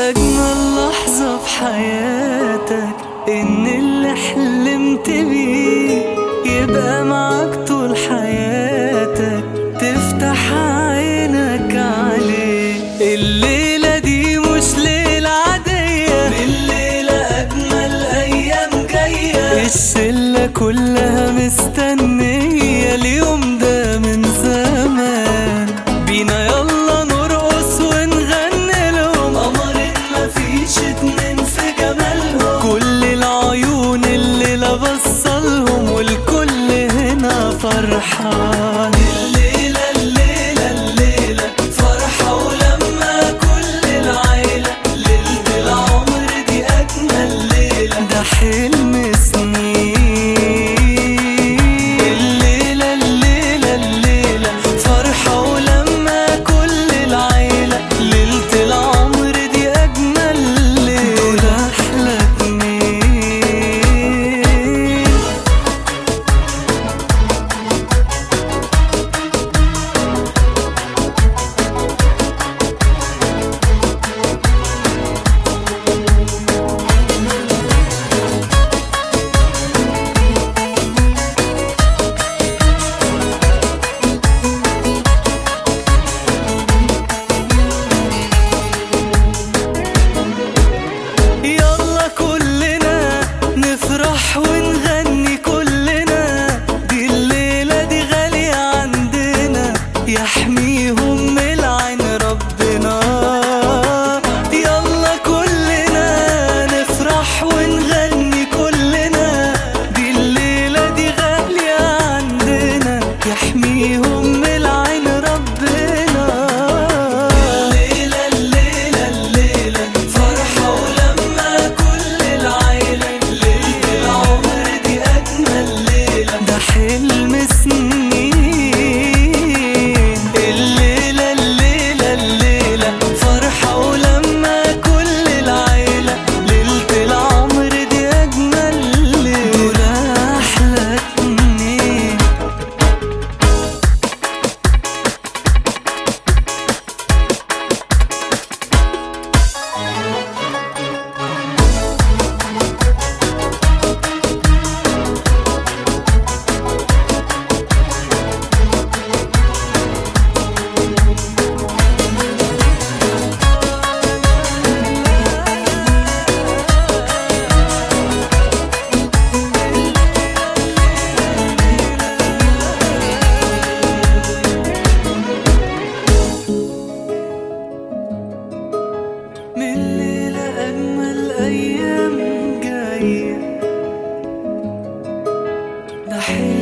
أجمل لحظة في حياتك إن اللي حلمت بيه يبقى معاك طول حياتك تفتح عينك عليه الليلة دي مش ليلة عادية الليلة أجمل أيام جاية الشلة كلها مستنية اليوم ده من زمان بينا يلا نرقص ونغني لهم قمرين مفيش اتنين في جمالهم كل العيون اللي لبصلهم والكل هنا فرحان الليلة الليلة الليلة فرحة ولما كل العيلة ليلة العمر دي أجمل ليلة ده حلم سنين الليلة الليلة الليلة فرحة ولما كل العيلة ليلة العمر دي أجمل ليلة دول أحلى اتنين يلا كلنا نفرح ونغني كلنا دي الليلة دي غالية عندنا يحميهم من العين ربنا يلا كلنا نفرح ونغني كلنا دي الليلة دي غالية عندنا يحميهم من العين ربنا الليلة الليلة الليلة فرحة ولما كل العيلة ليلة العمر دي أجمل ليلة ده حلم سنين الليلة الليلة الليلة فرحة ولما كل العيلة ليلة العمر دي أجمل ليلة دول أحلى اتنين من ليلة أجمل أيام جاية ده حلم